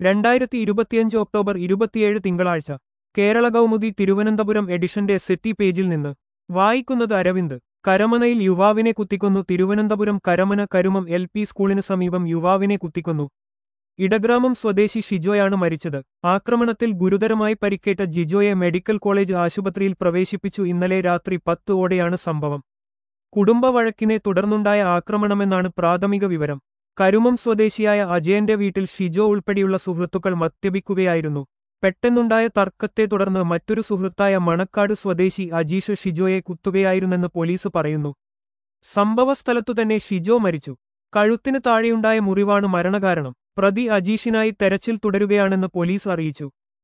രണ്ടായിരത്തി ഇരുപത്തിയഞ്ച് ഒക്ടോബർ ഇരുപത്തിയേഴ് തിങ്കളാഴ്ച കേരള കൗമുദി തിരുവനന്തപുരം എഡിഷന്റെ സെറ്റി പേജിൽ നിന്ന് വായിക്കുന്നത് അരവിന്ദ് കരമനയിൽ യുവാവിനെ കുത്തിക്കൊന്നു തിരുവനന്തപുരം കരമന കരുമം എൽ പി സ്കൂളിന് സമീപം യുവാവിനെ കുത്തിക്കൊന്നു ഇടഗ്രാമം സ്വദേശി ഷിജോയാണ് മരിച്ചത് ആക്രമണത്തിൽ ഗുരുതരമായി പരിക്കേറ്റ ജിജോയെ മെഡിക്കൽ കോളേജ് ആശുപത്രിയിൽ പ്രവേശിപ്പിച്ചു ഇന്നലെ രാത്രി പത്ത് ഓടെയാണ് സംഭവം കുടുംബ വഴക്കിനെ തുടർന്നുണ്ടായ ആക്രമണമെന്നാണ് പ്രാഥമിക വിവരം കരുമം സ്വദേശിയായ അജയന്റെ വീട്ടിൽ ഷിജോ ഉൾപ്പെടെയുള്ള സുഹൃത്തുക്കൾ മദ്യപിക്കുകയായിരുന്നു പെട്ടെന്നുണ്ടായ തർക്കത്തെ തുടർന്ന് മറ്റൊരു സുഹൃത്തായ മണക്കാട് സ്വദേശി അജീഷ് ഷിജോയെ കുത്തുകയായിരുന്നെന്ന് പോലീസ് പറയുന്നു സംഭവസ്ഥലത്തുതന്നെ ഷിജോ മരിച്ചു കഴുത്തിന് താഴെയുണ്ടായ മുറിവാണ് മരണകാരണം പ്രതി അജീഷിനായി തെരച്ചിൽ തുടരുകയാണെന്ന് പോലീസ് അറിയിച്ചു